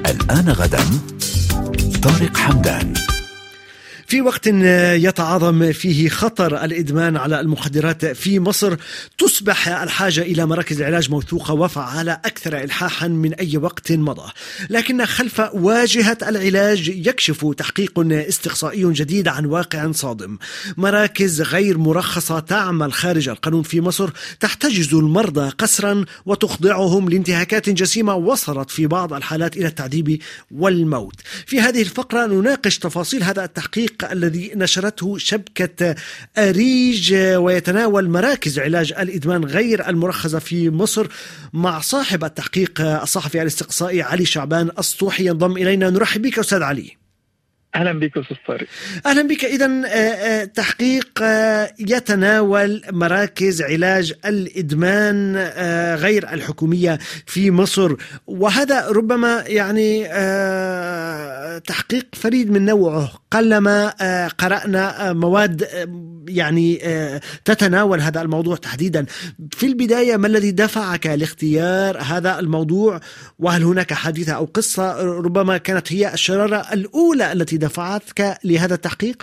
الآن غدا طارق حمدان في وقت يتعاظم فيه خطر الادمان على المخدرات في مصر تصبح الحاجه الى مراكز علاج موثوقه وفعاله اكثر الحاحا من اي وقت مضى، لكن خلف واجهه العلاج يكشف تحقيق استقصائي جديد عن واقع صادم. مراكز غير مرخصه تعمل خارج القانون في مصر تحتجز المرضى قسرا وتخضعهم لانتهاكات جسيمه وصلت في بعض الحالات الى التعذيب والموت. في هذه الفقره نناقش تفاصيل هذا التحقيق الذي نشرته شبكة أريج ويتناول مراكز علاج الإدمان غير المرخصة في مصر مع صاحب التحقيق الصحفي الاستقصائي علي شعبان السطوحي ينضم إلينا نرحب بك أستاذ علي اهلا بك استاذ طارق اهلا بك اذا تحقيق يتناول مراكز علاج الادمان غير الحكوميه في مصر وهذا ربما يعني تحقيق فريد من نوعه قلما قرانا مواد يعني تتناول هذا الموضوع تحديدا في البدايه ما الذي دفعك لاختيار هذا الموضوع وهل هناك حادثه او قصه ربما كانت هي الشراره الاولى التي دفعتك لهذا التحقيق؟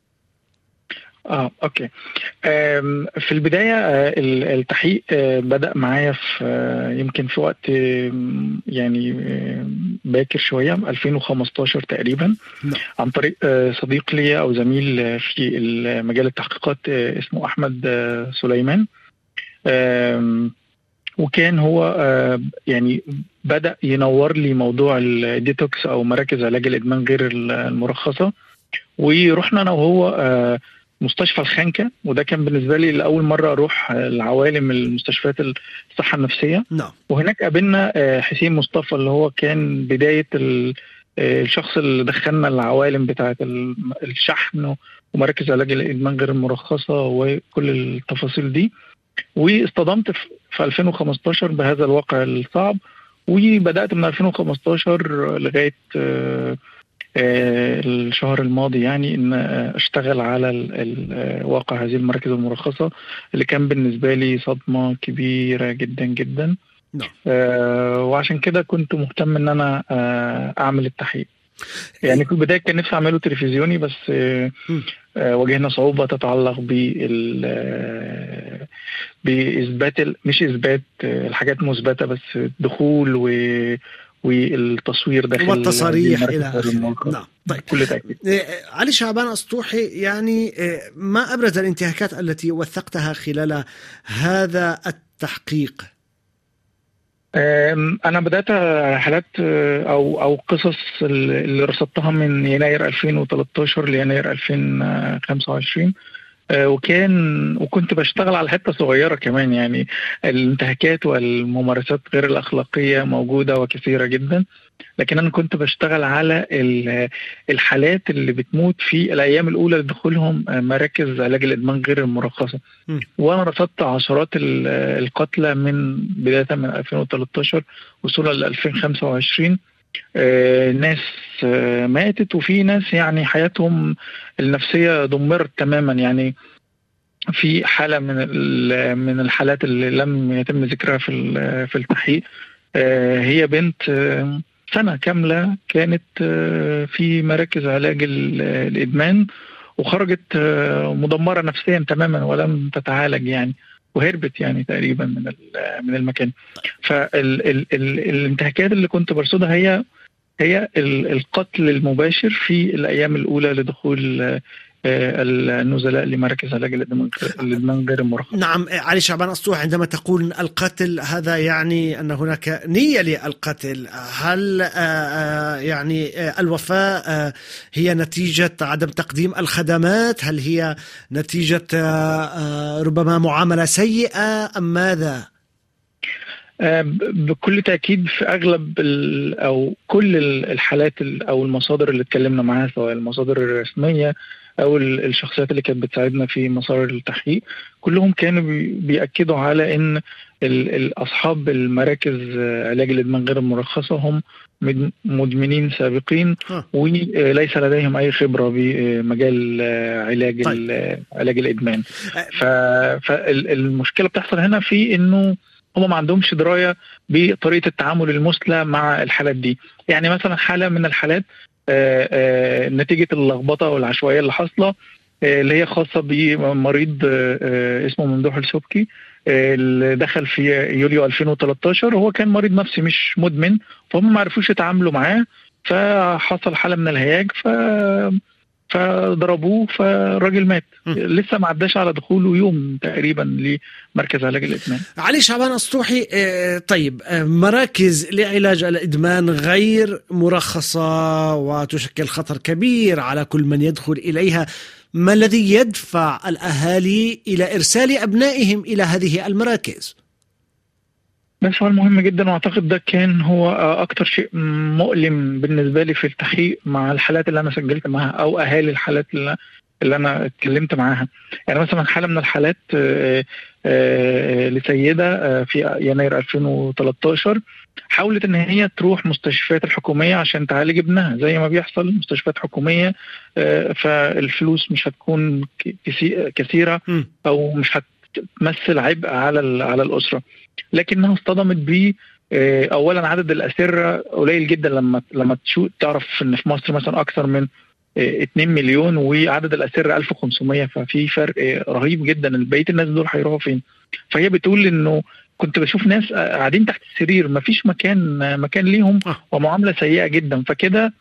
اه اوكي في البدايه التحقيق بدا معايا في يمكن في وقت يعني باكر شويه 2015 تقريبا عن طريق صديق لي او زميل في مجال التحقيقات اسمه احمد سليمان وكان هو يعني بدا ينور لي موضوع الديتوكس او مراكز علاج الادمان غير المرخصه ورحنا انا وهو مستشفى الخانكة وده كان بالنسبة لي لأول مرة أروح لعوالم المستشفيات الصحة النفسية نعم. وهناك قابلنا حسين مصطفى اللي هو كان بداية الشخص اللي دخلنا العوالم بتاعة الشحن ومراكز علاج الإدمان غير المرخصة وكل التفاصيل دي واصطدمت في 2015 بهذا الواقع الصعب وبدأت من 2015 لغاية الشهر الماضي يعني ان اشتغل على واقع هذه المراكز المرخصه اللي كان بالنسبه لي صدمه كبيره جدا جدا نعم. آه وعشان كده كنت مهتم ان انا آه اعمل التحقيق يعني في البدايه كان نفسي اعمله تلفزيوني بس آه آه واجهنا صعوبه تتعلق بال باثبات مش اثبات الحاجات مثبته بس دخول و والتصوير داخل والتصاريح الى اخره نعم طيب كل تاكيد علي شعبان اسطوحي يعني ما ابرز الانتهاكات التي وثقتها خلال هذا التحقيق انا بدات رحلات او او قصص اللي رصدتها من يناير 2013 ليناير 2025 وكان وكنت بشتغل على حته صغيره كمان يعني الانتهاكات والممارسات غير الاخلاقيه موجوده وكثيره جدا لكن انا كنت بشتغل على الحالات اللي بتموت في الايام الاولى لدخولهم مراكز علاج الادمان غير المرخصه وانا رصدت عشرات القتلى من بدايه من 2013 وصولا ل 2025 آه ناس آه ماتت وفي ناس يعني حياتهم النفسيه دمرت تماما يعني في حاله من من الحالات اللي لم يتم ذكرها في في التحقيق آه هي بنت سنه كامله كانت في مراكز علاج الادمان وخرجت مدمره نفسيا تماما ولم تتعالج يعني وهربت يعني تقريبا من من المكان فالانتهاكات اللي كنت برصدها هي هي القتل المباشر في الايام الاولى لدخول النزلاء لمراكز علاج الادمان غير المرخص نعم علي شعبان اسطوح عندما تقول القتل هذا يعني ان هناك نيه للقتل هل يعني الوفاه هي نتيجه عدم تقديم الخدمات هل هي نتيجه ربما معامله سيئه ام ماذا بكل تاكيد في اغلب او كل الحالات او المصادر اللي اتكلمنا معاها سواء المصادر الرسميه او الشخصيات اللي كانت بتساعدنا في مسار التحقيق كلهم كانوا بياكدوا على ان اصحاب المراكز علاج الادمان غير المرخصه هم مدمنين سابقين وليس لديهم اي خبره بمجال علاج طيب. علاج الادمان فالمشكله بتحصل هنا في انه هم ما عندهمش درايه بطريقه التعامل المثلى مع الحالات دي يعني مثلا حاله من الحالات آه، آه، نتيجه اللخبطه والعشوائيه اللي حاصله آه، اللي هي خاصه بمريض اسمه ممدوح السبكي اللي دخل في يوليو 2013 هو كان مريض نفسي مش مدمن فهم ما عرفوش يتعاملوا معاه فحصل حاله من الهياج ف فضربوه فالراجل مات م. لسه ما عداش على دخوله يوم تقريبا لمركز علاج الادمان علي شعبان اسطوحي آه، طيب آه، مراكز لعلاج الادمان غير مرخصه وتشكل خطر كبير على كل من يدخل اليها ما الذي يدفع الاهالي الى ارسال ابنائهم الى هذه المراكز ده سؤال مهم جدا واعتقد ده كان هو اكتر شيء مؤلم بالنسبه لي في التحقيق مع الحالات اللي انا سجلت معاها او اهالي الحالات اللي اللي انا اتكلمت معاها يعني مثلا حاله من الحالات آه، آه، لسيده آه، في يناير 2013 حاولت ان هي تروح مستشفيات الحكوميه عشان تعالج ابنها زي ما بيحصل مستشفيات حكوميه فالفلوس مش هتكون كثيره او مش هتمثل عبء على على الاسره لكنها اصطدمت ب آه، اولا عدد الاسره قليل جدا لما لما تشوف تعرف ان في مصر مثلا اكثر من 2 آه، مليون وعدد الاسره 1500 ففي فرق آه، رهيب جدا بقيه الناس دول هيروحوا فين فهي بتقول انه كنت بشوف ناس قاعدين تحت السرير ما فيش مكان مكان ليهم ومعامله سيئه جدا فكده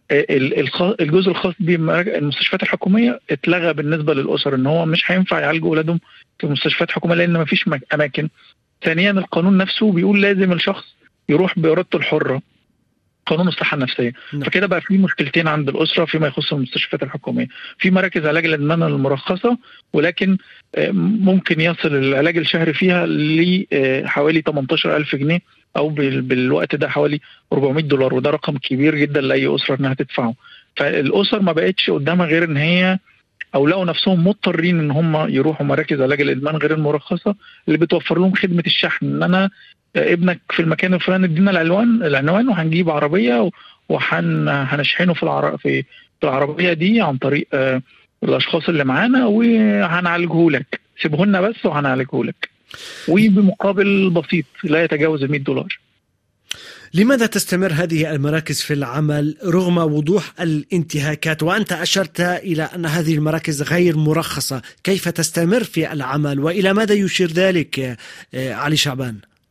الجزء الخاص بالمستشفيات الحكوميه اتلغى بالنسبه للاسر ان هو مش هينفع يعالجوا اولادهم في مستشفيات حكوميه لان ما فيش اماكن ثانيا القانون نفسه بيقول لازم الشخص يروح بارادته الحره قانون الصحه النفسيه نعم. فكده بقى في مشكلتين عند الاسره فيما يخص المستشفيات الحكوميه في مراكز علاج الادمان المرخصه ولكن آه، ممكن يصل العلاج الشهري فيها لحوالي 18000 جنيه او بالوقت ده حوالي 400 دولار وده رقم كبير جدا لاي اسره انها تدفعه فالاسر ما بقتش قدامها غير ان هي او لقوا نفسهم مضطرين ان هم يروحوا مراكز علاج الادمان غير المرخصه اللي بتوفر لهم خدمه الشحن ان انا ابنك في المكان الفلاني ادينا العنوان العنوان وهنجيب عربيه وهنشحنه في العر... في العربيه دي عن طريق آه، الاشخاص اللي معانا وهنعالجه لك سيبه لنا بس وهنعالجه لك وبمقابل بسيط لا يتجاوز ال 100 دولار لماذا تستمر هذه المراكز في العمل رغم وضوح الانتهاكات وانت اشرت الى ان هذه المراكز غير مرخصه، كيف تستمر في العمل والى ماذا يشير ذلك آه، علي شعبان؟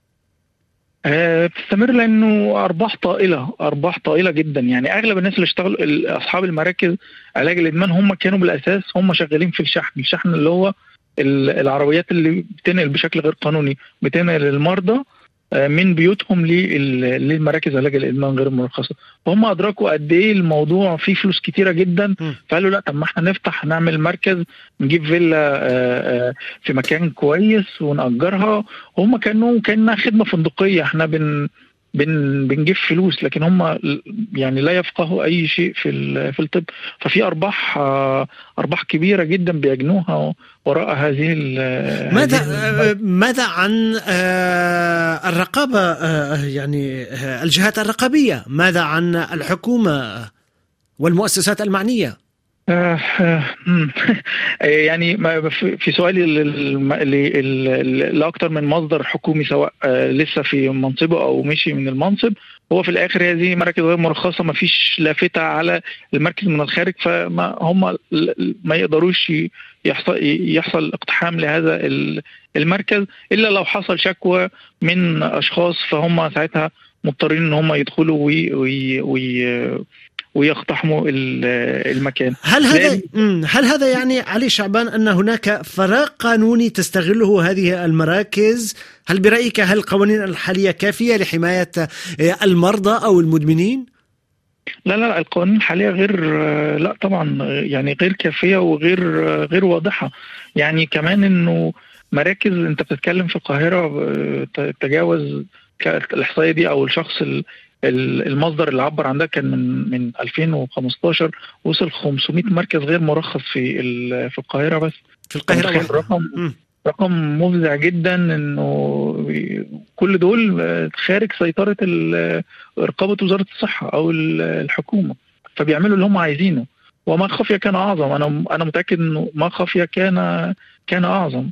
آه، بتستمر لانه ارباح طائله ارباح طائله جدا يعني اغلب الناس اللي اشتغلوا اصحاب المراكز علاج الادمان هم كانوا بالاساس هم شغالين في الشحن الشحن اللي هو العربيات اللي بتنقل بشكل غير قانوني بتنقل المرضى آه، من بيوتهم للمراكز علاج الادمان غير المرخصه فهم ادركوا قد ايه الموضوع فيه فلوس كتيره جدا فقالوا لا طب ما احنا نفتح نعمل مركز نجيب فيلا آه، آه، في مكان كويس ونأجرها هم كانوا كانها خدمه فندقيه احنا بن بن بنجيب فلوس لكن هم يعني لا يفقهوا اي شيء في في الطب ففي ارباح ارباح كبيره جدا بيجنوها وراء هذه ماذا هذه ماذا عن آه، الرقابه آه، يعني آه، الجهات الرقابيه ماذا عن الحكومه والمؤسسات المعنيه آه يعني في سؤالي لاكثر من مصدر حكومي سواء آه لسه في منصبه او مشي من المنصب هو في الاخر هذه مراكز غير مرخصه ما فيش لافته على المركز من الخارج فما هم ما يقدروش يحصل يحصل اقتحام لهذا المركز الا لو حصل شكوى من اشخاص فهم ساعتها مضطرين ان هم يدخلوا وي وي وي ويقتحموا المكان هل هذا هل هذا يعني علي شعبان ان هناك فراغ قانوني تستغله هذه المراكز هل برايك هل القوانين الحاليه كافيه لحمايه المرضى او المدمنين لا لا القوانين الحاليه غير لا طبعا يعني غير كافيه وغير غير واضحه يعني كمان انه مراكز انت بتتكلم في القاهره تجاوز الاحصائيه دي او الشخص المصدر اللي عبر عن ده كان من من 2015 وصل 500 مركز غير مرخص في في القاهره بس في القاهره رقم رقم مفزع جدا انه كل دول خارج سيطره رقابه وزاره الصحه او الحكومه فبيعملوا اللي هم عايزينه وما خفي كان اعظم انا انا متاكد انه ما خفي كان كان اعظم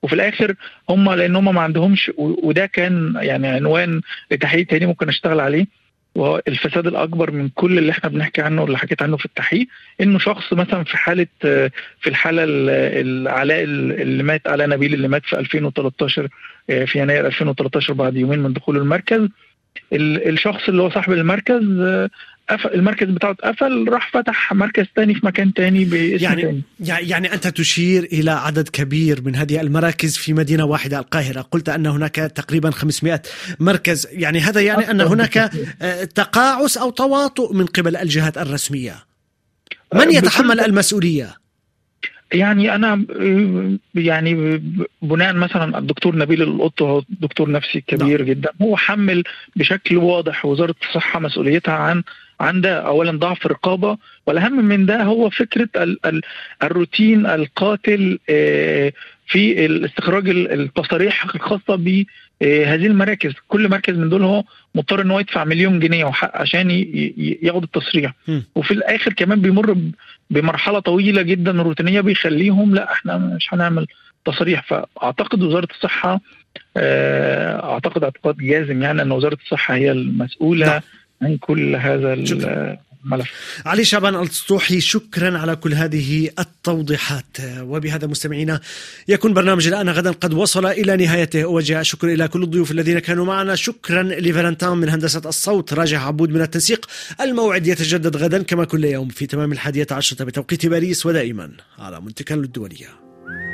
وفي الاخر هم لان هم ما عندهمش وده كان يعني عنوان لتحقيق تاني ممكن اشتغل عليه وهو الفساد الاكبر من كل اللي احنا بنحكي عنه واللي حكيت عنه في التحقيق انه شخص مثلا في حاله في الحاله العلاء اللي مات علاء نبيل اللي مات في 2013 في يناير 2013 بعد يومين من دخول المركز الشخص اللي هو صاحب المركز المركز بتاعه اتقفل راح فتح مركز تاني في مكان تاني باسم يعني تاني. يعني انت تشير الى عدد كبير من هذه المراكز في مدينه واحده القاهره، قلت ان هناك تقريبا 500 مركز، يعني هذا يعني ان هناك تقاعس او تواطؤ من قبل الجهات الرسميه. من يتحمل المسؤوليه؟ يعني انا يعني بناء مثلا الدكتور نبيل القط هو دكتور نفسي كبير نعم. جدا هو حمل بشكل واضح وزاره الصحه مسؤوليتها عن عن ده اولا ضعف الرقابه والاهم من ده هو فكره ال ال الروتين القاتل في استخراج التصاريح الخاصه ب هذه المراكز كل مركز من دول هو مضطر ان هو يدفع مليون جنيه عشان ياخد التصريح م. وفي الاخر كمان بيمر بمرحله طويله جدا روتينيه بيخليهم لا احنا مش هنعمل تصريح فاعتقد وزاره الصحه اعتقد اعتقاد جازم يعني ان وزاره الصحه هي المسؤوله لا. عن كل هذا الملف علي شعبان السطوحي شكرا على كل هذه التوضيحات وبهذا مستمعينا يكون برنامج الآن غدا قد وصل إلى نهايته أوجه شكر إلى كل الضيوف الذين كانوا معنا شكرا لفالنتان من هندسة الصوت راجع عبود من التنسيق الموعد يتجدد غدا كما كل يوم في تمام الحادية عشرة بتوقيت باريس ودائما على منتكا الدولية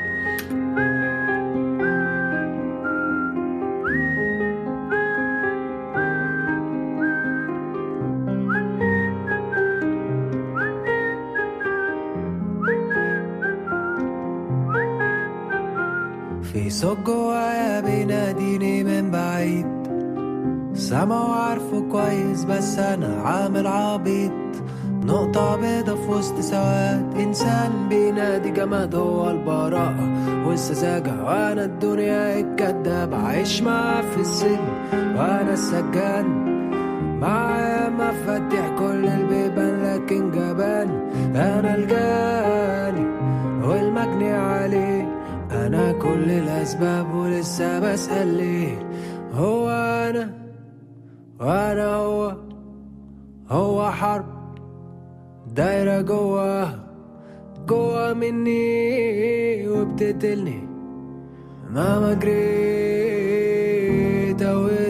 في صوت جوايا بيناديني من بعيد سامعه عارفه كويس بس انا عامل عبيط نقطة بيضة في وسط سواد إنسان بينادي جماد هو البراءة والسذاجة وأنا الدنيا الكداب عايش معاه في السجن وأنا السجان معايا مفاتيح كل البيبان لكن جبان أنا الجاني والمجني عليه أنا كل الأسباب ولسه بسأل ليه هو أنا وأنا هو هو حرب دايرة جوا جوا مني وبتقتلني مهما جريت أو